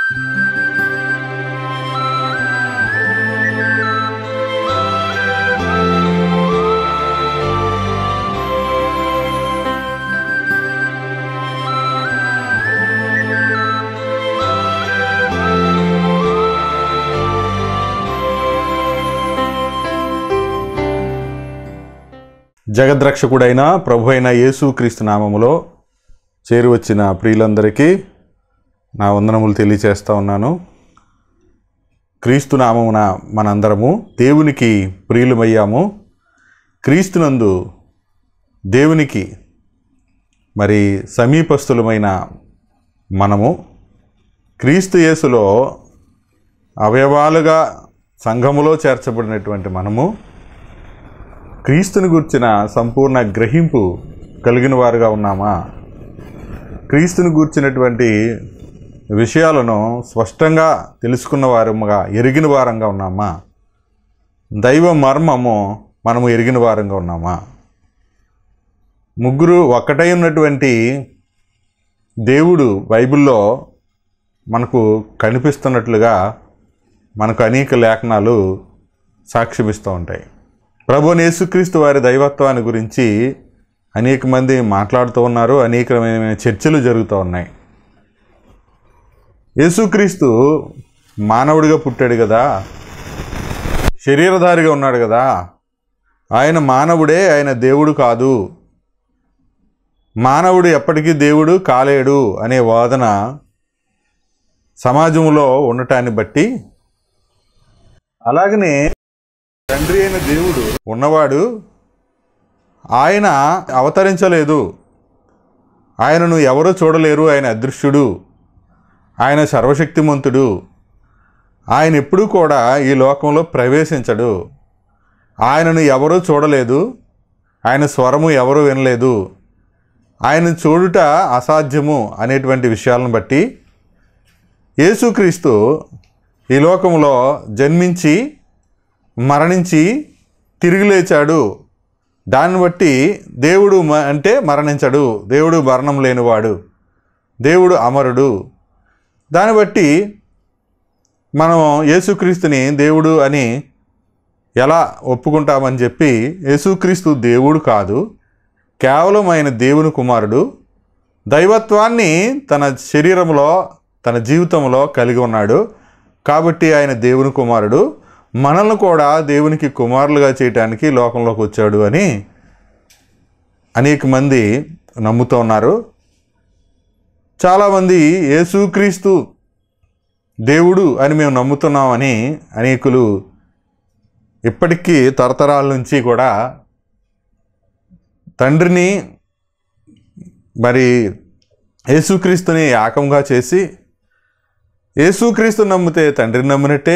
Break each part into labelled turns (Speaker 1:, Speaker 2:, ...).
Speaker 1: జగద్రక్షకుడైన ప్రభు అయిన యేసుక్రీస్తు నామములో చేరువచ్చిన ప్రియులందరికీ నా వందనములు తెలియచేస్తా ఉన్నాను క్రీస్తు నామమున మనందరము దేవునికి ప్రియులమయ్యాము క్రీస్తునందు దేవునికి మరి సమీపస్థులమైన మనము క్రీస్తు యేసులో అవయవాలుగా సంఘములో చేర్చబడినటువంటి మనము క్రీస్తుని గుర్చిన సంపూర్ణ గ్రహింపు కలిగిన వారుగా ఉన్నామా క్రీస్తుని గూర్చినటువంటి విషయాలను స్పష్టంగా తెలుసుకున్న వారముగా ఎరిగిన వారంగా ఉన్నామా దైవ మర్మము మనము ఎరిగిన వారంగా ఉన్నామా ముగ్గురు ఒక్కటై ఉన్నటువంటి దేవుడు బైబిల్లో మనకు కనిపిస్తున్నట్లుగా మనకు అనేక లేఖనాలు సాక్ష్యమిస్తూ ఉంటాయి ప్రభు యేసుక్రీస్తు వారి దైవత్వాన్ని గురించి అనేక మంది మాట్లాడుతూ ఉన్నారు అనేకమైన చర్చలు జరుగుతూ ఉన్నాయి యేసుక్రీస్తు మానవుడిగా పుట్టాడు కదా శరీరధారిగా ఉన్నాడు కదా ఆయన మానవుడే ఆయన దేవుడు కాదు మానవుడు ఎప్పటికీ దేవుడు కాలేడు అనే వాదన సమాజంలో ఉండటాన్ని బట్టి అలాగనే తండ్రి అయిన దేవుడు ఉన్నవాడు ఆయన అవతరించలేదు ఆయనను ఎవరూ చూడలేరు ఆయన అదృశ్యుడు ఆయన సర్వశక్తిమంతుడు ఆయన ఎప్పుడూ కూడా ఈ లోకంలో ప్రవేశించడు ఆయనను ఎవరూ చూడలేదు ఆయన స్వరము ఎవరూ వినలేదు ఆయన చూడుట అసాధ్యము అనేటువంటి విషయాలను బట్టి యేసుక్రీస్తు ఈ లోకంలో జన్మించి మరణించి తిరిగి లేచాడు దాన్ని బట్టి దేవుడు మ- అంటే మరణించడు దేవుడు మరణం లేనివాడు దేవుడు అమరుడు దాన్ని బట్టి మనం యేసుక్రీస్తుని దేవుడు అని ఎలా ఒప్పుకుంటామని చెప్పి యేసుక్రీస్తు దేవుడు కాదు కేవలం ఆయన దేవుని కుమారుడు దైవత్వాన్ని తన శరీరంలో తన జీవితంలో కలిగి ఉన్నాడు కాబట్టి ఆయన దేవుని కుమారుడు మనల్ని కూడా దేవునికి కుమారులుగా చేయటానికి లోకంలోకి వచ్చాడు అని అనేక మంది నమ్ముతూ ఉన్నారు చాలామంది యేసుక్రీస్తు దేవుడు అని మేము నమ్ముతున్నామని అనేకులు ఇప్పటికీ తరతరాల నుంచి కూడా తండ్రిని మరి యేసుక్రీస్తుని ఏకంగా చేసి యేసుక్రీస్తు నమ్మితే తండ్రిని నమ్మినట్టే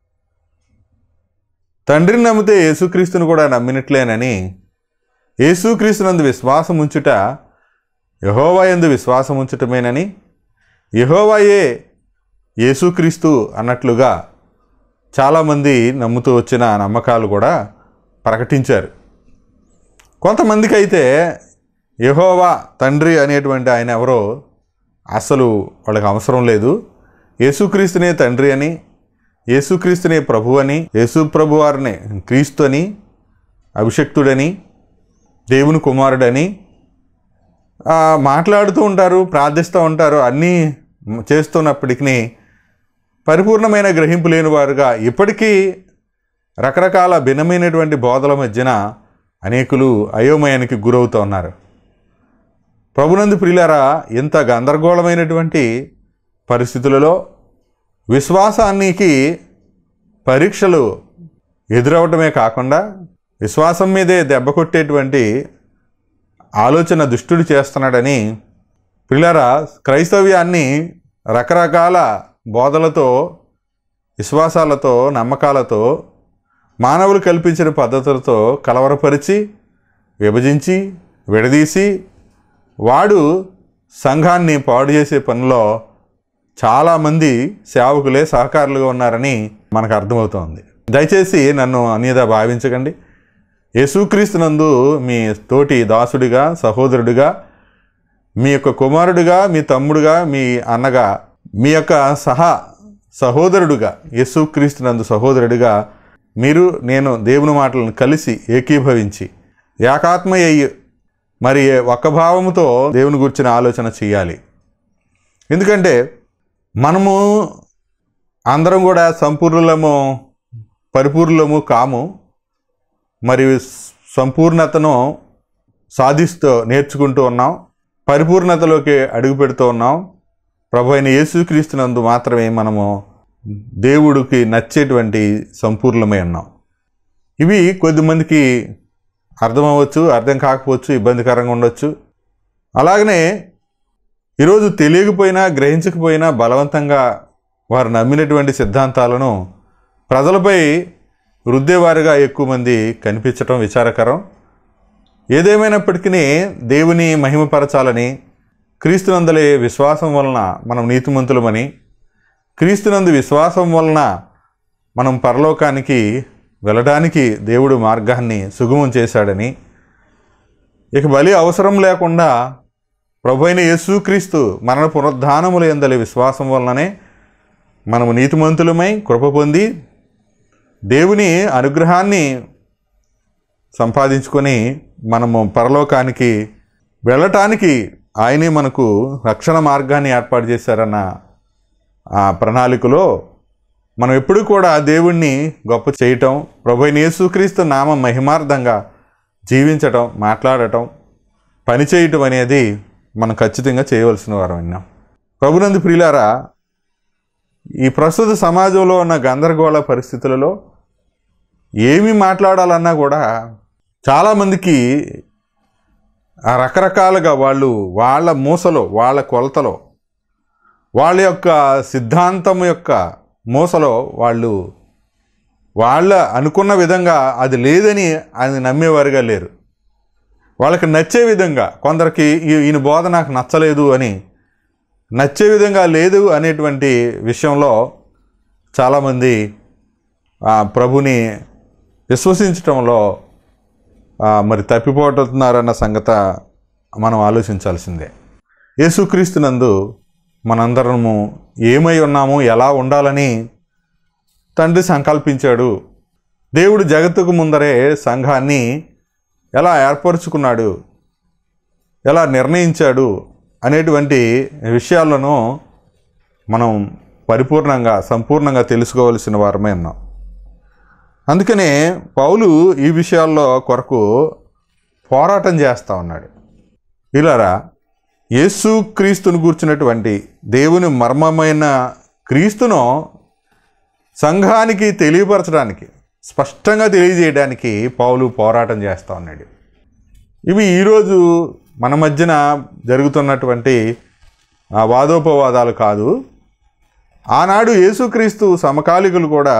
Speaker 1: తండ్రిని నమ్మితే యేసుక్రీస్తుని కూడా నమ్మినట్లేనని యేసుక్రీస్తునందు విశ్వాసం ఉంచుట యహోవా యందు విశ్వాసం ఉంచటమేనని యహోవాయే యేసుక్రీస్తు అన్నట్లుగా చాలామంది నమ్ముతూ వచ్చిన నమ్మకాలు కూడా ప్రకటించారు కొంతమందికి అయితే యహోవా తండ్రి అనేటువంటి ఆయన ఎవరో అసలు వాళ్ళకి అవసరం లేదు యేసుక్రీస్తునే తండ్రి అని యేసుక్రీస్తునే ప్రభు అని యేసు ప్రభు వారిని క్రీస్తు అని అభిషక్తుడని దేవుని కుమారుడని ఆ, మాట్లాడుతూ ఉంటారు ప్రార్థిస్తూ ఉంటారు అన్నీ చేస్తున్నప్పటికీ పరిపూర్ణమైన గ్రహింపు లేని వారుగా ఇప్పటికీ రకరకాల భిన్నమైనటువంటి బోధల మధ్యన అనేకులు అయోమయానికి గురవుతూ ఉన్నారు ప్రభునందు ప్రియులారా ఇంత గందరగోళమైనటువంటి పరిస్థితులలో విశ్వాసానికి పరీక్షలు ఎదురవటమే కాకుండా విశ్వాసం మీదే దెబ్బ కొట్టేటువంటి ఆలోచన దుష్టుడు చేస్తున్నాడని పిల్లరా క్రైస్తవ్యాన్ని రకరకాల బోధలతో విశ్వాసాలతో నమ్మకాలతో మానవులు కల్పించిన పద్ధతులతో కలవరపరిచి విభజించి విడదీసి వాడు సంఘాన్ని పాడు చేసే పనిలో చాలామంది సేవకులే సహకారులుగా ఉన్నారని మనకు అర్థమవుతోంది దయచేసి నన్ను అన్యదా భావించకండి యేసుక్రీస్తునందు మీ తోటి దాసుడిగా సహోదరుడిగా మీ యొక్క కుమారుడిగా మీ తమ్ముడిగా మీ అన్నగా మీ యొక్క సహా సహోదరుడుగా యేసుక్రీస్తునందు సహోదరుడిగా మీరు నేను దేవుని మాటలను కలిసి ఏకీభవించి ఏకాత్మ అయ్యి మరి ఒక్క భావముతో దేవుని గురించిన ఆలోచన చేయాలి ఎందుకంటే మనము అందరం కూడా సంపూర్ణులము పరిపూర్ణులము కాము మరి సంపూర్ణతను సాధిస్తూ నేర్చుకుంటూ ఉన్నాం పరిపూర్ణతలోకి అడుగు పెడుతూ ఉన్నాం ప్రభు అయిన యేసుక్రీస్తునందు మాత్రమే మనము దేవుడికి నచ్చేటువంటి సంపూర్ణమై ఉన్నాం ఇవి కొద్దిమందికి అర్థమవ్వచ్చు అర్థం కాకపోవచ్చు ఇబ్బందికరంగా ఉండొచ్చు అలాగనే ఈరోజు తెలియకపోయినా గ్రహించకపోయినా బలవంతంగా వారు నమ్మినటువంటి సిద్ధాంతాలను ప్రజలపై రుద్దేవారుగా ఎక్కువ మంది కనిపించటం విచారకరం ఏదేమైనప్పటికీ దేవుని మహిమపరచాలని క్రీస్తునందలే విశ్వాసం వలన మనం నీతిమంతులమని క్రీస్తునందు విశ్వాసం వలన మనం పరలోకానికి వెళ్ళడానికి దేవుడు మార్గాన్ని సుగమం చేశాడని ఇక బలి అవసరం లేకుండా ప్రభు అయిన యేసుక్రీస్తు మరణ పునరుద్ధానముల ఎందలి విశ్వాసం వలననే మనము నీతిమంతులమై కృప పొంది దేవుని అనుగ్రహాన్ని సంపాదించుకొని మనము పరలోకానికి వెళ్ళటానికి ఆయనే మనకు రక్షణ మార్గాన్ని ఏర్పాటు చేశారన్న ఆ ప్రణాళికలో మనం ఎప్పుడు కూడా దేవుణ్ణి గొప్ప చేయటం ప్రభు అయిన యేసుక్రీస్తు నామ మహిమార్థంగా జీవించటం మాట్లాడటం పని చేయటం అనేది మనం ఖచ్చితంగా చేయవలసిన వారం విన్నాం ప్రభునందు ప్రియులారా ఈ ప్రస్తుత సమాజంలో ఉన్న గందరగోళ పరిస్థితులలో ఏమి మాట్లాడాలన్నా కూడా చాలామందికి ఆ రకరకాలుగా వాళ్ళు వాళ్ళ మూసలో వాళ్ళ కొలతలో వాళ్ళ యొక్క సిద్ధాంతం యొక్క మూసలో వాళ్ళు వాళ్ళ అనుకున్న విధంగా అది లేదని అది నమ్మేవారుగా లేరు వాళ్ళకి నచ్చే విధంగా కొందరికి ఈ- ఈయన బోధ నాకు నచ్చలేదు అని నచ్చే విధంగా లేదు అనేటువంటి విషయంలో చాలామంది ఆ ప్రభుని విశ్వసించటంలో ఆ, మరి తప్పిపోతున్నారన్న సంగత మనం ఆలోచించాల్సిందే యేసుక్రీస్తునందు మనందరము ఏమై ఉన్నాము ఎలా ఉండాలని తండ్రి సంకల్పించాడు దేవుడు జగత్తుకు ముందరే సంఘాన్ని ఎలా ఏర్పరచుకున్నాడు ఎలా నిర్ణయించాడు అనేటువంటి విషయాలను మనం పరిపూర్ణంగా సంపూర్ణంగా తెలుసుకోవలసిన వారమే ఉన్నాం అందుకనే పౌలు ఈ విషయాల్లో కొరకు పోరాటం చేస్తూ ఉన్నాడు ఇలారా యేసు క్రీస్తును కూర్చున్నటువంటి దేవుని మర్మమైన క్రీస్తును సంఘానికి తెలియపరచడానికి స్పష్టంగా తెలియజేయడానికి పౌలు పోరాటం చేస్తూ ఉన్నాడు ఇవి ఈరోజు మన మధ్యన జరుగుతున్నటువంటి ఆ, వాదోపవాదాలు కాదు ఆనాడు యేసుక్రీస్తు సమకాలికులు కూడా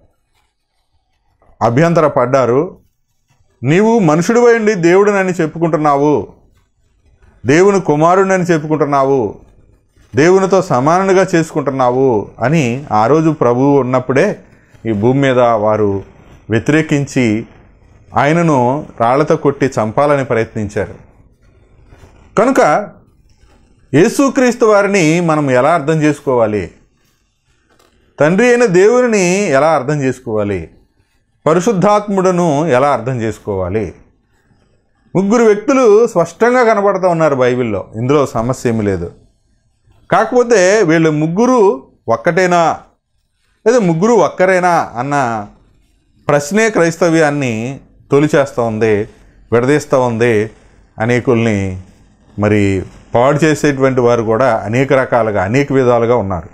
Speaker 1: అభ్యంతర పడ్డారు నీవు మనుషుడివై ఉండి దేవుడినని చెప్పుకుంటున్నావు దేవుని కుమారుడని చెప్పుకుంటున్నావు దేవునితో సమానంగా చేసుకుంటున్నావు అని ఆ రోజు ప్రభువు ఉన్నప్పుడే ఈ భూమి మీద వారు వ్యతిరేకించి ఆయనను రాళ్లతో కొట్టి చంపాలని ప్రయత్నించారు కనుక యేసుక్రీస్తు వారిని మనం ఎలా అర్థం చేసుకోవాలి తండ్రి అయిన దేవుని ఎలా అర్థం చేసుకోవాలి పరిశుద్ధాత్ముడును ఎలా అర్థం చేసుకోవాలి ముగ్గురు వ్యక్తులు స్పష్టంగా కనబడుతూ ఉన్నారు బైబిల్లో ఇందులో సమస్య ఏమీ లేదు కాకపోతే వీళ్ళు ముగ్గురు ఒక్కటేనా లేదా ముగ్గురు ఒక్కరేనా అన్న ప్రశ్నే క్రైస్తవ్యాన్ని తొలిచేస్తూ ఉంది విడదీస్తూ ఉంది అనేకుల్ని మరి పాడు చేసేటువంటి వారు కూడా అనేక రకాలుగా అనేక విధాలుగా ఉన్నారు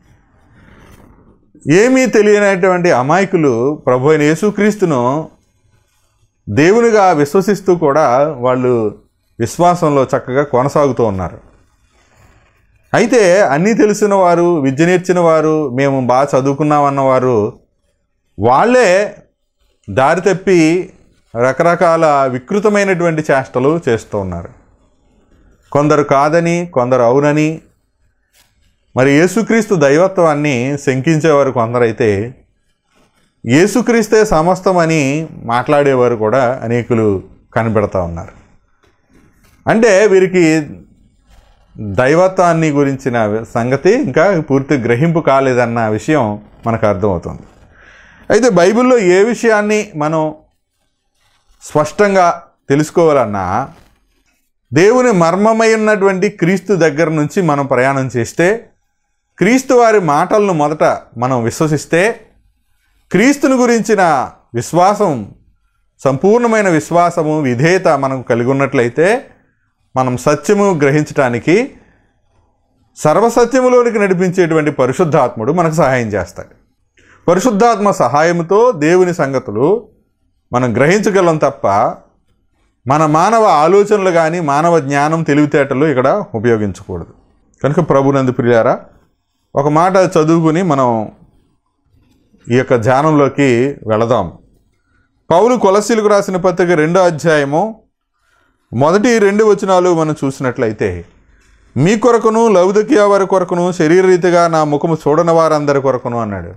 Speaker 1: ఏమీ తెలియనటువంటి అమాయకులు ప్రభు అయిన యేసుక్రీస్తును దేవునిగా విశ్వసిస్తూ కూడా వాళ్ళు విశ్వాసంలో చక్కగా కొనసాగుతూ ఉన్నారు అయితే అన్నీ తెలిసిన వారు విద్య నేర్చిన వారు మేము బాగా చదువుకున్నామన్నవారు వాళ్ళే దారి తప్పి రకరకాల వికృతమైనటువంటి చేష్టలు చేస్తూ ఉన్నారు కొందరు కాదని కొందరు అవునని మరి యేసుక్రీస్తు దైవత్వాన్ని శంకించేవారు కొందరైతే యేసుక్రీస్తే సమస్తమని మాట్లాడేవారు కూడా అనేకులు కనిపెడతా ఉన్నారు అంటే వీరికి దైవత్వాన్ని గురించిన సంగతి ఇంకా పూర్తి గ్రహింపు కాలేదన్న విషయం మనకు అర్థమవుతుంది అయితే బైబిల్లో ఏ విషయాన్ని మనం స్పష్టంగా తెలుసుకోవాలన్నా దేవుని మర్మమై ఉన్నటువంటి క్రీస్తు దగ్గర నుంచి మనం ప్రయాణం చేస్తే క్రీస్తు వారి మాటలను మొదట మనం విశ్వసిస్తే క్రీస్తుని గురించిన విశ్వాసం సంపూర్ణమైన విశ్వాసము విధేయత మనకు కలిగి ఉన్నట్లయితే మనం సత్యము గ్రహించటానికి సర్వసత్యములోనికి నడిపించేటువంటి పరిశుద్ధాత్ముడు మనకు సహాయం చేస్తాడు పరిశుద్ధాత్మ సహాయంతో దేవుని సంగతులు మనం గ్రహించగలం తప్ప మన మానవ ఆలోచనలు కానీ మానవ జ్ఞానం తెలివితేటలు ఇక్కడ ఉపయోగించకూడదు కనుక ప్రభునందు ప్రియారా ఒక మాట చదువుకుని మనం ఈ యొక్క ధ్యానంలోకి వెళదాం పౌలు కొలసీలకు రాసిన పత్రిక రెండో అధ్యాయము మొదటి రెండు వచనాలు మనం చూసినట్లయితే మీ కొరకును లౌదకియా వారి కొరకును శరీరరీతిగా నా ముఖము చూడని వారందరి కొరకును అన్నాడు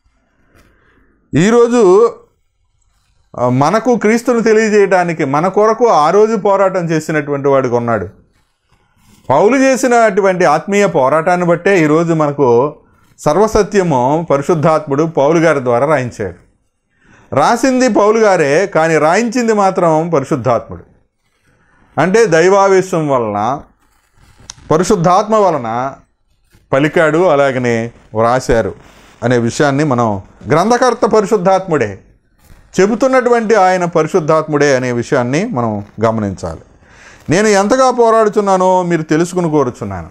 Speaker 1: ఈరోజు ఆ, మనకు క్రీస్తును తెలియజేయడానికి మన కొరకు ఆ రోజు పోరాటం చేసినటువంటి వాడికి ఉన్నాడు పౌలు చేసినటువంటి ఆత్మీయ పోరాటాన్ని బట్టే ఈరోజు మనకు సర్వసత్యము పరిశుద్ధాత్ముడు పౌలు గారి ద్వారా రాయించాడు రాసింది పౌలు గారే కానీ రాయించింది మాత్రం పరిశుద్ధాత్ముడు అంటే దైవావేశం వలన పరిశుద్ధాత్మ వలన పలికాడు అలాగనే వ్రాశారు అనే విషయాన్ని మనం గ్రంథకర్త పరిశుద్ధాత్ముడే చెబుతున్నటువంటి ఆయన పరిశుద్ధాత్ముడే అనే విషయాన్ని మనం గమనించాలి నేను ఎంతగా పోరాడుచున్నానో మీరు తెలుసుకుని కోరుచున్నాను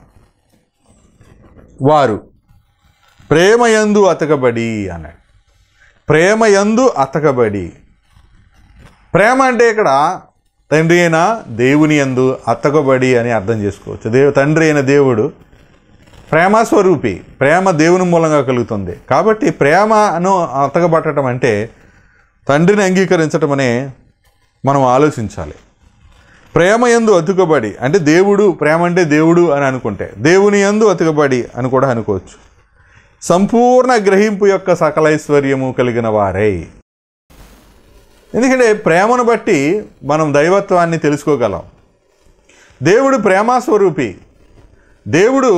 Speaker 1: వారు ప్రేమయందు అతకబడి అన్నాడు ప్రేమయందు అతకబడి ప్రేమ అంటే ఇక్కడ తండ్రి అయిన దేవుని యందు అతకబడి అని అర్థం చేసుకోవచ్చు దేవు తండ్రి అయిన దేవుడు ప్రేమ స్వరూపి ప్రేమ దేవుని మూలంగా కలుగుతుంది కాబట్టి ప్రేమను అతకబట్టడం అంటే తండ్రిని అంగీకరించటం అనే మనం ఆలోచించాలి ప్రేమ యందు అతుకబడి అంటే దేవుడు ప్రేమ అంటే దేవుడు అని అనుకుంటే దేవుని యందు అతుకబడి అని కూడా అనుకోవచ్చు సంపూర్ణ గ్రహింపు యొక్క సకలైశ్వర్యము కలిగిన వారై ఎందుకంటే ప్రేమను బట్టి మనం దైవత్వాన్ని తెలుసుకోగలం దేవుడు ప్రేమాస్వరూపి దేవుడు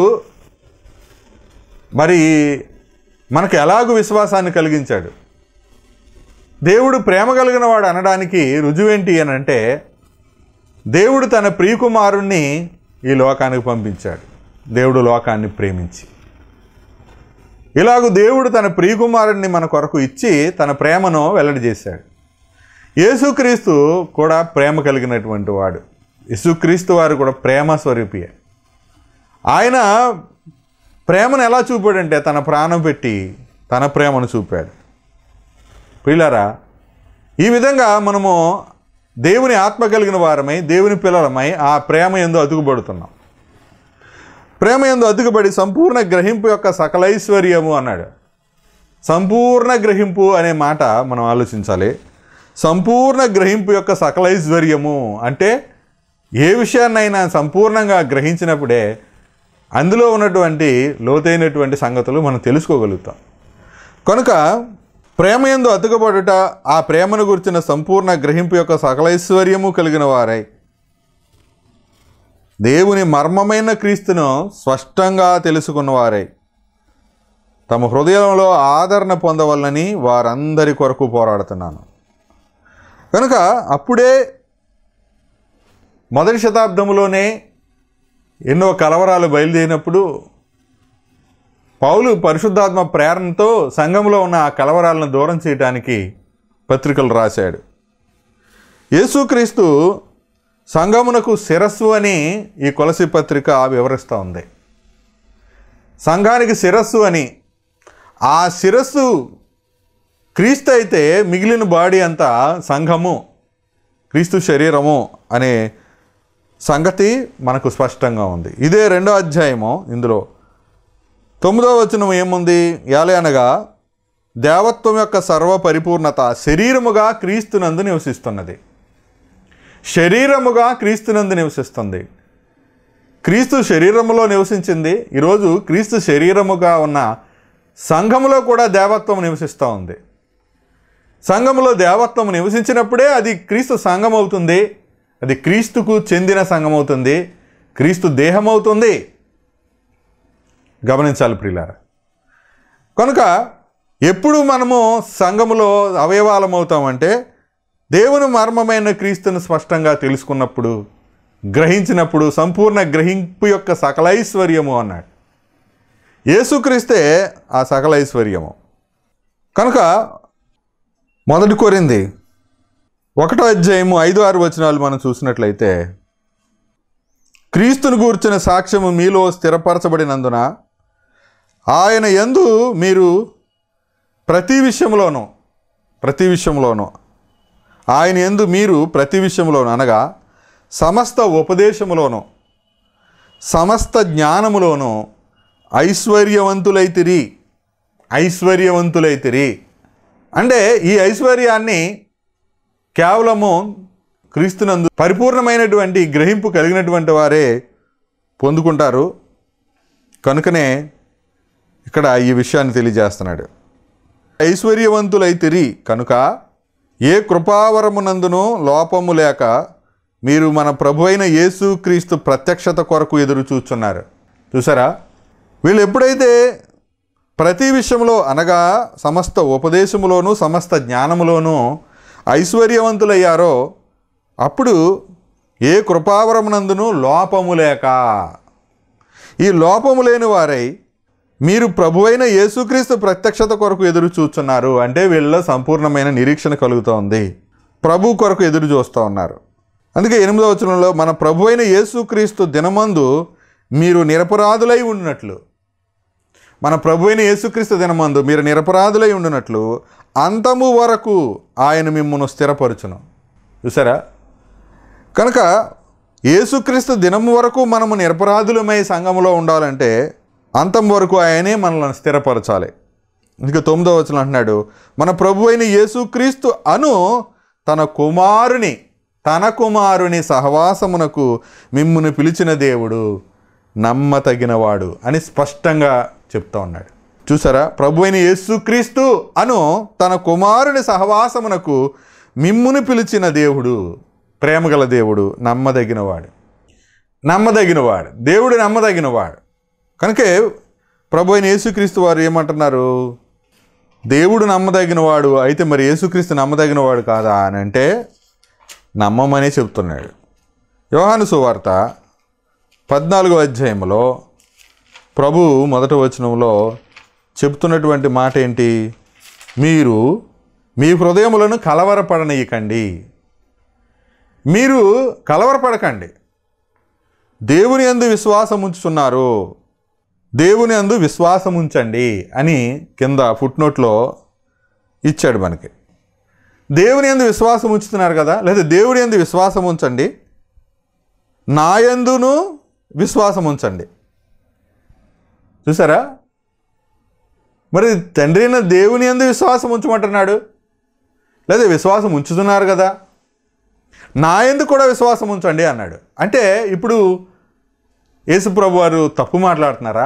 Speaker 1: మరి మనకు ఎలాగూ విశ్వాసాన్ని కలిగించాడు దేవుడు ప్రేమ కలిగిన వాడు అనడానికి రుజువేంటి అని అంటే దేవుడు తన ప్రియకుమారుణ్ణి ఈ లోకానికి పంపించాడు దేవుడు లోకాన్ని ప్రేమించి ఇలాగూ దేవుడు తన ప్రియకుమారుణ్ణి మన కొరకు ఇచ్చి తన ప్రేమను వెల్లడి చేశాడు యేసుక్రీస్తు కూడా ప్రేమ కలిగినటువంటి వాడు యేసుక్రీస్తు వారు కూడా ప్రేమ స్వరూపియే ఆయన ప్రేమను ఎలా చూపాడంటే తన ప్రాణం పెట్టి తన ప్రేమను చూపాడు ప్రియులారా ఈ విధంగా మనము దేవుని ఆత్మ కలిగిన వారమై దేవుని పిల్లలమై ఆ ప్రేమ ఎందు అతుకుబడుతున్నాం ప్రేమ ఎందు అతుకుబడి సంపూర్ణ గ్రహింపు యొక్క సకలైశ్వర్యము అన్నాడు సంపూర్ణ గ్రహింపు అనే మాట మనం ఆలోచించాలి సంపూర్ణ గ్రహింపు యొక్క సకలైశ్వర్యము అంటే ఏ విషయాన్నైనా సంపూర్ణంగా గ్రహించినప్పుడే అందులో ఉన్నటువంటి లోతైనటువంటి సంగతులు మనం తెలుసుకోగలుగుతాం కనుక ప్రేమ ఎందు అతుకబడుట ఆ ప్రేమను గురించిన సంపూర్ణ గ్రహింపు యొక్క సకలైశ్వర్యము కలిగిన వారై దేవుని మర్మమైన క్రీస్తును స్పష్టంగా తెలుసుకున్నవారై తమ హృదయంలో ఆదరణ పొందవలనని వారందరి కొరకు పోరాడుతున్నాను కనుక అప్పుడే మొదటి శతాబ్దంలోనే ఎన్నో కలవరాలు బయలుదేరినప్పుడు పౌలు పరిశుద్ధాత్మ ప్రేరణతో సంఘంలో ఉన్న ఆ కలవరాలను దూరం చేయడానికి పత్రికలు రాశాడు యేసుక్రీస్తు సంఘమునకు శిరస్సు అని ఈ కొలసి పత్రిక వివరిస్తూ ఉంది సంఘానికి శిరస్సు అని ఆ శిరస్సు క్రీస్తు అయితే మిగిలిన బాడీ అంతా సంఘము క్రీస్తు శరీరము అనే సంగతి మనకు స్పష్టంగా ఉంది ఇదే రెండో అధ్యాయము ఇందులో తొమ్మిదవ వచనం ఏముంది యాలే అనగా దేవత్వం యొక్క సర్వ పరిపూర్ణత శరీరముగా క్రీస్తునందు నివసిస్తున్నది శరీరముగా క్రీస్తునందు నివసిస్తుంది క్రీస్తు శరీరములో నివసించింది ఈరోజు క్రీస్తు శరీరముగా ఉన్న సంఘములో కూడా దేవత్వం నివసిస్తూ ఉంది సంఘములో దేవత్వం నివసించినప్పుడే అది క్రీస్తు సంఘం అవుతుంది అది క్రీస్తుకు చెందిన సంఘం అవుతుంది క్రీస్తు దేహమవుతుంది గమనించాలి ప్రియులారా కనుక ఎప్పుడు మనము సంఘములో అవయవాలం అవుతామంటే దేవుని మర్మమైన క్రీస్తును స్పష్టంగా తెలుసుకున్నప్పుడు గ్రహించినప్పుడు సంపూర్ణ గ్రహింపు యొక్క సకలైశ్వర్యము అన్నాడు యేసుక్రీస్తే ఆ సకలైశ్వర్యము కనుక మొదటి కోరింది ఒకటో అధ్యాయము ఐదు ఆరు వచనాలు మనం చూసినట్లయితే క్రీస్తును గూర్చిన సాక్ష్యము మీలో స్థిరపరచబడినందున ఆయన యందు మీరు ప్రతి విషయంలోనూ ప్రతి విషయంలోనూ ఆయన యందు మీరు ప్రతి విషయంలోనూ అనగా సమస్త ఉపదేశములోనూ సమస్త జ్ఞానములోనూ ఐశ్వర్యవంతులైతిరి ఐశ్వర్యవంతులైతిరి అంటే ఈ ఐశ్వర్యాన్ని కేవలము క్రీస్తునందు పరిపూర్ణమైనటువంటి గ్రహింపు కలిగినటువంటి వారే పొందుకుంటారు కనుకనే ఇక్కడ ఈ విషయాన్ని తెలియజేస్తున్నాడు ఐశ్వర్యవంతులైతిరి కనుక ఏ కృపావరమునందునూ లోపము లేక మీరు మన ప్రభు అయిన యేసుక్రీస్తు ప్రత్యక్షత కొరకు ఎదురు చూస్తున్నారు చూసారా వీళ్ళు ఎప్పుడైతే ప్రతి విషయంలో అనగా సమస్త ఉపదేశములోను సమస్త జ్ఞానములోనూ ఐశ్వర్యవంతులయ్యారో అప్పుడు ఏ కృపావరమునందును లోపము లేక ఈ లోపము లేని వారై మీరు ప్రభువైన యేసుక్రీస్తు ప్రత్యక్షత కొరకు ఎదురు చూస్తున్నారు అంటే వీళ్ళలో సంపూర్ణమైన నిరీక్షణ కలుగుతోంది ప్రభు కొరకు ఎదురు చూస్తూ ఉన్నారు అందుకే ఎనిమిదవ వచనంలో మన ప్రభువైన యేసుక్రీస్తు దినమందు మీరు నిరపరాధులై ఉన్నట్లు మన ప్రభు అయిన యేసుక్రీస్తు దినమందు మీరు నిరపరాధులై ఉండినట్లు అంతము వరకు ఆయన మిమ్మల్ని స్థిరపరచును చూసారా కనుక యేసుక్రీస్తు దినము వరకు మనము నిరపరాధులమై సంఘములో ఉండాలంటే అంతం వరకు ఆయనే మనల్ని స్థిరపరచాలి ఇంకా తొమ్మిదో వచనం అంటున్నాడు మన ప్రభు అయిన యేసుక్రీస్తు అను తన కుమారుని తన కుమారుని సహవాసమునకు మిమ్మును పిలిచిన దేవుడు నమ్మతగినవాడు అని స్పష్టంగా చెప్తా ఉన్నాడు చూసారా ప్రభు అయిన యేసుక్రీస్తు అను తన కుమారుని సహవాసమునకు మిమ్మును పిలిచిన దేవుడు ప్రేమగల దేవుడు నమ్మదగినవాడు నమ్మదగినవాడు దేవుడు నమ్మదగినవాడు కనుకే ప్రభు అయిన యేసుక్రీస్తు వారు ఏమంటున్నారు దేవుడు నమ్మదగినవాడు అయితే మరి యేసుక్రీస్తు నమ్మదగినవాడు కాదా అని అంటే నమ్మమనే చెప్తున్నాడు యోహాను సువార్త పద్నాలుగో అధ్యాయంలో ప్రభు మొదటి వచనంలో చెప్తున్నటువంటి మాట ఏంటి మీరు మీ హృదయములను కలవరపడనీయకండి మీరు కలవరపడకండి దేవుని అందు విశ్వాసం ఉంచుతున్నారు దేవుని అందు విశ్వాసం ఉంచండి అని కింద ఫుట్నోట్లో ఇచ్చాడు మనకి దేవుని అందు విశ్వాసం ఉంచుతున్నారు కదా లేదా దేవుని అందు విశ్వాసం ఉంచండి నా యందును విశ్వాసం ఉంచండి చూసారా మరి తండ్రి అయిన దేవుని అందు విశ్వాసం ఉంచమంటున్నాడు లేదా విశ్వాసం ఉంచుతున్నారు కదా నా ఎందు కూడా విశ్వాసం ఉంచండి అన్నాడు అంటే ఇప్పుడు యేసుప్రభు వారు తప్పు మాట్లాడుతున్నారా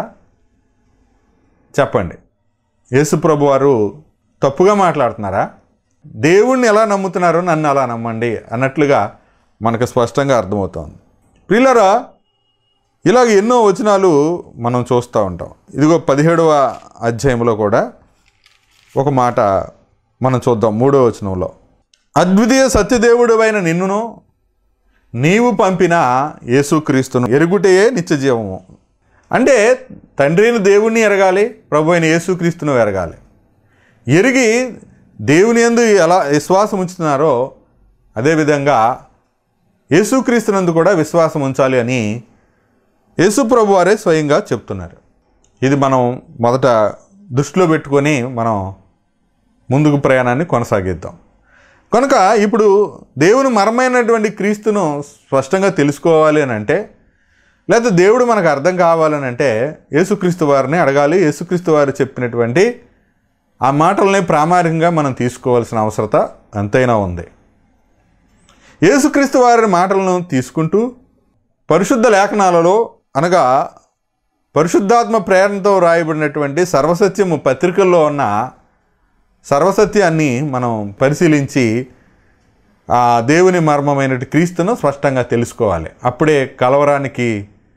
Speaker 1: చెప్పండి యేసుప్రభు వారు తప్పుగా మాట్లాడుతున్నారా దేవుణ్ణి ఎలా నమ్ముతున్నారో నన్ను అలా నమ్మండి అన్నట్లుగా మనకు స్పష్టంగా అర్థమవుతోంది పిల్లరా ఇలాగ ఎన్నో వచనాలు మనం చూస్తూ ఉంటాం ఇదిగో పదిహేడవ అధ్యాయంలో కూడా ఒక మాట మనం చూద్దాం మూడో వచనంలో అద్వితీయ సత్యదేవుడు అయిన నిన్నును నీవు పంపిన యేసుక్రీస్తును ఎరుగుటయే నిత్యజీవము అంటే తండ్రి అయిన దేవుణ్ణి ఎరగాలి ప్రభు అయిన యేసుక్రీస్తును ఎరగాలి ఎరిగి దేవుని ఎందు ఎలా విశ్వాసం ఉంచుతున్నారో అదేవిధంగా యేసుక్రీస్తునందు కూడా విశ్వాసం ఉంచాలి అని యేసు ప్రభు వారే స్వయంగా చెప్తున్నారు ఇది మనం మొదట దృష్టిలో పెట్టుకొని మనం ముందుకు ప్రయాణాన్ని కొనసాగిద్దాం కనుక ఇప్పుడు దేవుని మరమైనటువంటి క్రీస్తును స్పష్టంగా తెలుసుకోవాలి అని అంటే లేదా దేవుడు మనకు అర్థం కావాలని అంటే యేసుక్రీస్తు వారిని అడగాలి యేసుక్రీస్తు వారు చెప్పినటువంటి ఆ మాటల్ని ప్రామాణికంగా మనం తీసుకోవాల్సిన అవసరత ఎంతైనా ఉంది యేసుక్రీస్తు వారి మాటలను తీసుకుంటూ పరిశుద్ధ లేఖనాలలో అనగా పరిశుద్ధాత్మ ప్రేరణతో రాయబడినటువంటి సర్వసత్యము పత్రికల్లో ఉన్న సర్వసత్యాన్ని మనం పరిశీలించి ఆ దేవుని మర్మమైనటువంటి క్రీస్తును స్పష్టంగా తెలుసుకోవాలి అప్పుడే కలవరానికి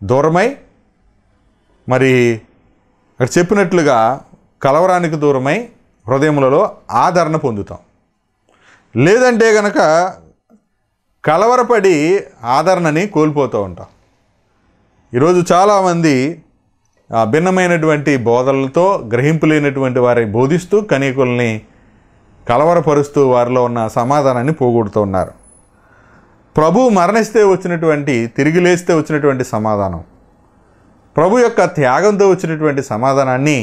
Speaker 1: దూరమై మరి అక్కడ చెప్పినట్లుగా కలవరానికి దూరమై హృదయములలో ఆదరణ పొందుతాం లేదంటే గనక కలవరపడి ఆదరణని కోల్పోతూ ఉంటాం ఈరోజు చాలామంది ఆ, భిన్నమైనటువంటి బోధనలతో గ్రహింపు లేనటువంటి వారిని బోధిస్తూ కనీకుల్ని కలవరపరుస్తూ వారిలో ఉన్న సమాధానాన్ని పోగొడుతూ ఉన్నారు ప్రభు మరణిస్తే వచ్చినటువంటి తిరిగి లేస్తే వచ్చినటువంటి సమాధానం ప్రభు యొక్క త్యాగంతో వచ్చినటువంటి సమాధానాన్ని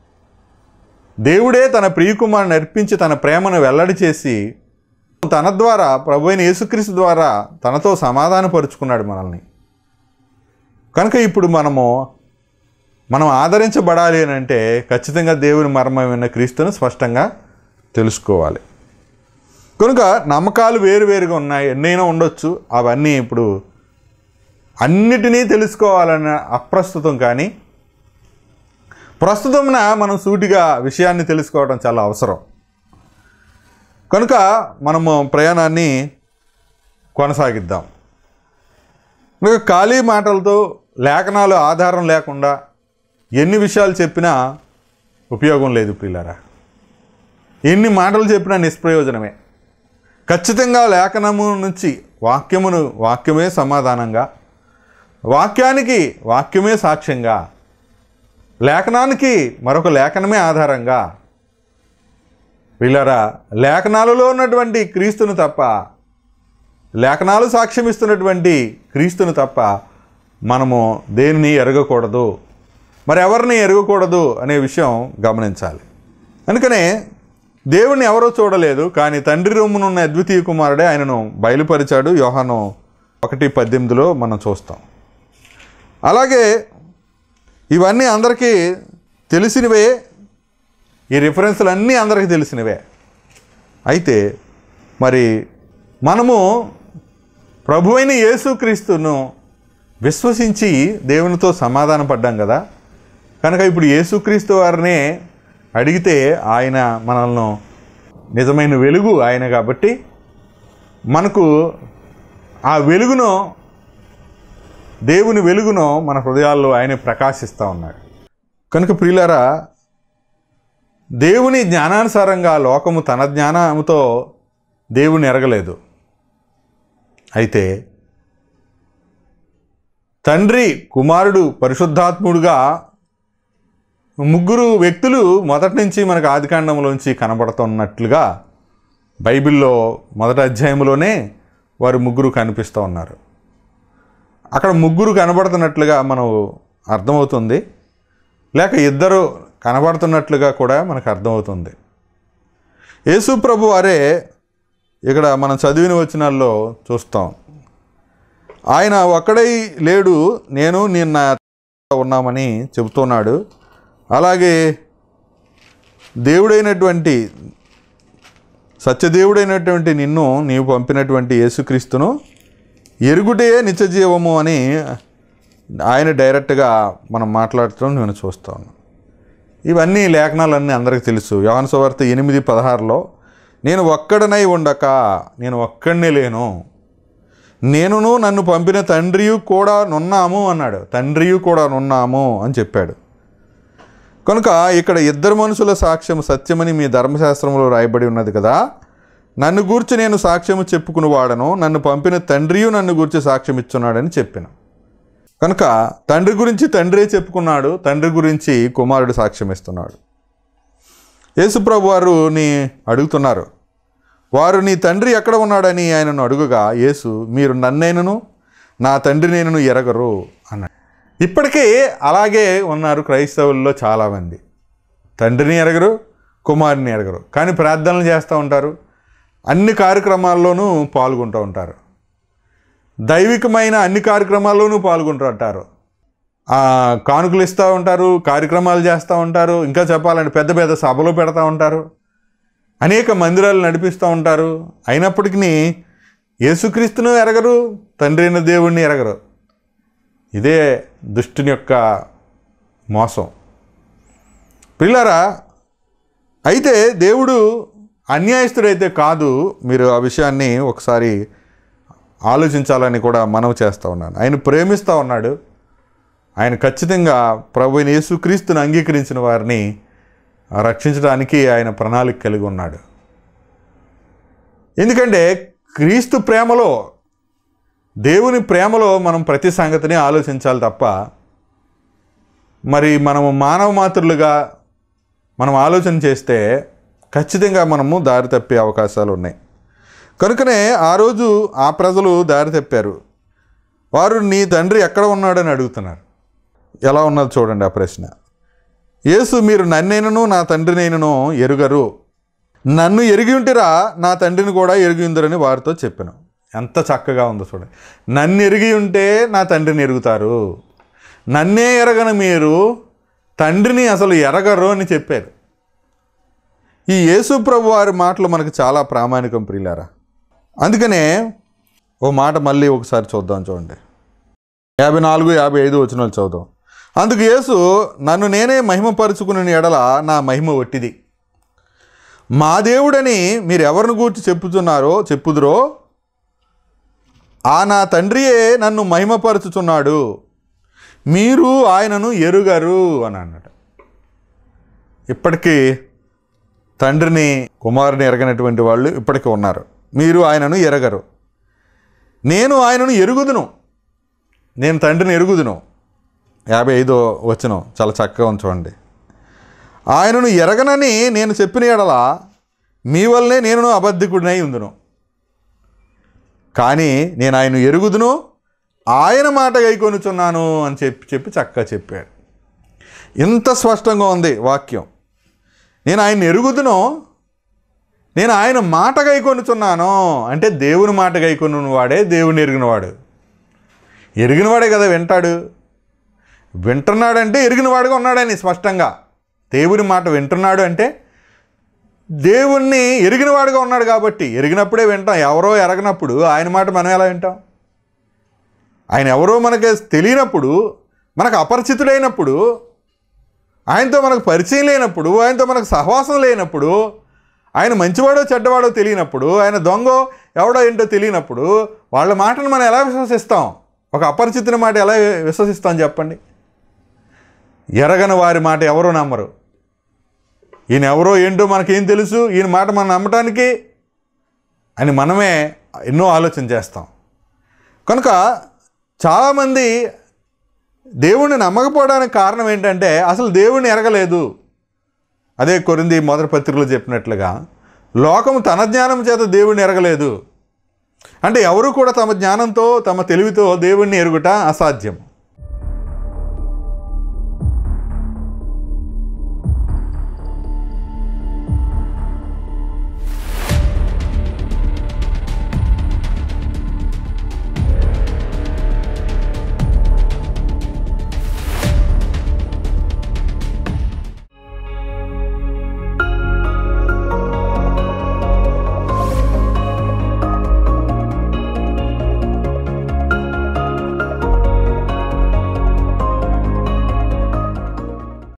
Speaker 1: దేవుడే తన ప్రియకుమారుని అర్పించి తన ప్రేమను వెల్లడి చేసి తన ద్వారా ప్రభు అయిన యేసుక్రీస్తు ద్వారా తనతో సమాధానపరుచుకున్నాడు మనల్ని కనుక ఇప్పుడు మనము మనం ఆదరించబడాలి అని అంటే ఖచ్చితంగా దేవుని మర్మమైన క్రీస్తును స్పష్టంగా తెలుసుకోవాలి కనుక నమ్మకాలు వేరువేరుగా ఉన్నాయి ఎన్నైనా ఉండొచ్చు అవన్నీ ఇప్పుడు అన్నిటినీ తెలుసుకోవాలన్న అప్రస్తుతం కానీ ప్రస్తుతమున మనం సూటిగా విషయాన్ని తెలుసుకోవడం చాలా అవసరం కనుక మనము ప్రయాణాన్ని కొనసాగిద్దాం ఇంకా ఖాళీ మాటలతో లేఖనాలు ఆధారం లేకుండా ఎన్ని విషయాలు చెప్పినా ఉపయోగం లేదు పిల్లరా ఎన్ని మాటలు చెప్పినా నిష్ప్రయోజనమే ఖచ్చితంగా లేఖనము నుంచి వాక్యమును వాక్యమే సమాధానంగా వాక్యానికి వాక్యమే సాక్ష్యంగా లేఖనానికి మరొక లేఖనమే ఆధారంగా వీళ్ళరా లేఖనాలలో ఉన్నటువంటి క్రీస్తును తప్ప లేఖనాలు సాక్ష్యమిస్తున్నటువంటి క్రీస్తును తప్ప మనము దేనిని ఎరగకూడదు మరి ఎవరిని ఎరగకూడదు అనే విషయం గమనించాలి అందుకనే దేవుణ్ణి ఎవరో చూడలేదు కానీ తండ్రి రొమ్మునున్న అద్వితీయ కుమారుడే ఆయనను బయలుపరిచాడు యోహాను ఒకటి పద్దెనిమిదిలో మనం చూస్తాం అలాగే ఇవన్నీ అందరికీ తెలిసినవే ఈ రిఫరెన్స్లు అన్నీ అందరికీ తెలిసినవే అయితే మరి మనము ప్రభువైన యేసుక్రీస్తును విశ్వసించి దేవునితో సమాధాన పడ్డాం కదా కనుక ఇప్పుడు యేసుక్రీస్తు వారినే అడిగితే ఆయన మనల్ని నిజమైన వెలుగు ఆయన కాబట్టి మనకు ఆ వెలుగును దేవుని వెలుగును మన హృదయాల్లో ఆయన ప్రకాశిస్తూ ఉన్నాడు కనుక ప్రియులారా దేవుని జ్ఞానానుసారంగా లోకము తన జ్ఞానముతో దేవుని ఎరగలేదు అయితే తండ్రి కుమారుడు పరిశుద్ధాత్ముడుగా ముగ్గురు వ్యక్తులు మొదటి నుంచి మనకు ఆదికాండంలోంచి కనబడుతున్నట్లుగా బైబిల్లో మొదటి అధ్యాయంలోనే వారు ముగ్గురు కనిపిస్తూ ఉన్నారు అక్కడ ముగ్గురు కనబడుతున్నట్లుగా మనం అర్థమవుతుంది లేక ఇద్దరు కనబడుతున్నట్లుగా కూడా మనకు అర్థమవుతుంది యేసు ప్రభు వారే ఇక్కడ మనం చదివిన వచనాల్లో చూస్తాం ఆయన ఒక్కడై లేడు నేను నిన్న ఉన్నామని చెబుతున్నాడు అలాగే దేవుడైనటువంటి సత్యదేవుడైనటువంటి నిన్ను నీవు పంపినటువంటి యేసుక్రీస్తును ఎరుగుటే నిత్యజీవము అని ఆయన డైరెక్ట్గా మనం మాట్లాడటం నేను చూస్తాను ఇవన్నీ లేఖనాలన్నీ అందరికీ తెలుసు యోహాను సువార్త ఎనిమిది పదహారులో నేను ఒక్కడనై ఉండక నేను ఒక్కడనే లేను నేనును నన్ను పంపిన తండ్రియు కూడా నున్నాము అన్నాడు తండ్రియు కూడా నున్నాము అని చెప్పాడు కనుక ఇక్కడ ఇద్దరు మనుషుల సాక్ష్యం సత్యమని మీ ధర్మశాస్త్రంలో రాయబడి ఉన్నది కదా నన్ను గూర్చి నేను సాక్ష్యము చెప్పుకుని వాడను నన్ను పంపిన తండ్రియు నన్ను గూర్చి సాక్ష్యం ఇచ్చున్నాడని చెప్పిన కనుక తండ్రి గురించి తండ్రే చెప్పుకున్నాడు తండ్రి గురించి కుమారుడు సాక్ష్యం ఇస్తున్నాడు యేసుప్రభు వారు నీ అడుగుతున్నారు వారు నీ తండ్రి ఎక్కడ ఉన్నాడని ఆయనను అడుగుగా యేసు మీరు నన్నైనను నా తండ్రి నేనను ఎరగరు అన్నాడు ఇప్పటికీ అలాగే ఉన్నారు క్రైస్తవుల్లో చాలామంది తండ్రిని ఎరగరు కుమారుని ఎరగరు కానీ ప్రార్థనలు చేస్తూ ఉంటారు అన్ని కార్యక్రమాల్లోనూ పాల్గొంటూ ఉంటారు దైవికమైన అన్ని కార్యక్రమాల్లోనూ పాల్గొంటూ ఉంటారు ఆ, కానుకలు ఇస్తూ ఉంటారు కార్యక్రమాలు చేస్తూ ఉంటారు ఇంకా చెప్పాలంటే పెద్ద పెద్ద సభలు పెడతా ఉంటారు అనేక మందిరాలు నడిపిస్తూ ఉంటారు అయినప్పటికీ యేసుక్రీస్తును ఎరగరు తండ్రి అయిన దేవుణ్ణి ఎరగరు ఇదే దుష్టుని యొక్క మోసం పిల్లరా అయితే దేవుడు అన్యాయస్తుడైతే కాదు మీరు ఆ విషయాన్ని ఒకసారి ఆలోచించాలని కూడా మనవి చేస్తూ ఉన్నాను ఆయన ప్రేమిస్తూ ఉన్నాడు ఆయన ఖచ్చితంగా ప్రభు అయిన యేసుక్రీస్తుని అంగీకరించిన వారిని రక్షించడానికి ఆయన ప్రణాళిక కలిగి ఉన్నాడు ఎందుకంటే క్రీస్తు ప్రేమలో దేవుని ప్రేమలో మనం ప్రతి సంగతిని ఆలోచించాలి తప్ప మరి మనము మానవ మాతృలుగా మనం ఆలోచన చేస్తే ఖచ్చితంగా మనము దారి తప్పే అవకాశాలు ఉన్నాయి కనుకనే ఆ రోజు ఆ ప్రజలు దారి తప్పారు వారు నీ తండ్రి ఎక్కడ ఉన్నాడని అడుగుతున్నారు ఎలా ఉన్నది చూడండి ఆ ప్రశ్న యేసు మీరు నన్నైనను నా తండ్రినైనను ఎరుగరు నన్ను ఎరిగి ఉంటిరా నా తండ్రిని కూడా ఎరిగి ఉందరని వారితో చెప్పాను ఎంత చక్కగా ఉందో చూడండి నన్ను ఎరిగి ఉంటే నా తండ్రిని ఎరుగుతారు నన్నే ఎరగని మీరు తండ్రిని అసలు ఎరగరు అని చెప్పారు ఈ యేసు ప్రభు వారి మాటలు మనకు చాలా ప్రామాణికం ప్రియులారా అందుకనే ఓ మాట మళ్ళీ ఒకసారి చూద్దాం చూడండి యాభై నాలుగు యాభై ఐదు వచ్చిన వాళ్ళు చదువుదాం అందుకు యేసు నన్ను నేనే మహిమపరుచుకుని ఎడల నా మహిమ ఒట్టిది మా దేవుడని మీరు ఎవరిని గూర్చి చెప్పుతున్నారో చెప్పుదురో ఆ నా తండ్రియే నన్ను మహిమపరుచుచున్నాడు మీరు ఆయనను ఎరుగరు అని అన్నాడు ఇప్పటికీ తండ్రిని కుమారుని ఎరగనటువంటి వాళ్ళు ఇప్పటికీ ఉన్నారు మీరు ఆయనను ఎరగరు నేను ఆయనను ఎరుగుదును నేను తండ్రిని ఎరుగుదును యాభై ఐదో వచనం చాలా చక్కగా ఉంచండి ఆయనను ఎరగనని నేను చెప్పిన ఎడల మీ వల్లనే నేను అబద్ధికుడినై ఉందును కానీ నేను ఆయన ఎరుగుదును ఆయన మాట గైకొనుచున్నాను అని చెప్పి చెప్పి చక్కగా చెప్పాడు ఇంత స్పష్టంగా ఉంది వాక్యం నేను ఆయన ఎరుగుదును నేను ఆయన మాట గైకొనుచున్నాను అంటే దేవుని మాట గైకొను వాడే దేవుని ఎరిగినవాడు ఎరిగినవాడే కదా వింటాడు వింటున్నాడంటే ఎరిగినవాడుగా ఉన్నాడని స్పష్టంగా దేవుని మాట వింటున్నాడు అంటే దేవుణ్ణి ఎరిగినవాడుగా ఉన్నాడు కాబట్టి ఎరిగినప్పుడే వింటాం ఎవరో ఎరగనప్పుడు ఆయన మాట మనం ఎలా వింటాం ఆయన ఎవరో మనకి తెలియనప్పుడు మనకు అపరిచితుడైనప్పుడు ఆయనతో మనకు పరిచయం లేనప్పుడు ఆయనతో మనకు సహవాసం లేనప్పుడు ఆయన మంచివాడో చెడ్డవాడో తెలియనప్పుడు ఆయన దొంగో ఎవడో ఏంటో తెలియనప్పుడు వాళ్ళ మాటను మనం ఎలా విశ్వసిస్తాం ఒక అపరిచితుని మాట ఎలా విశ్వసిస్తాం చెప్పండి ఎరగని వారి మాట ఎవరో నమ్మరు ఈయన ఎవరో ఏంటో మనకేం తెలుసు ఈయన మాట మనం నమ్మటానికి అని మనమే ఎన్నో ఆలోచన చేస్తాం కనుక చాలామంది దేవుణ్ణి నమ్మకపోవడానికి కారణం ఏంటంటే అసలు దేవుణ్ణి ఎరగలేదు అదే కొరింది మొదటి పత్రికలో చెప్పినట్లుగా లోకము తన జ్ఞానం చేత దేవుణ్ణి ఎరగలేదు అంటే ఎవరు కూడా తమ జ్ఞానంతో తమ తెలివితో దేవుణ్ణి ఎరుగుట అసాధ్యం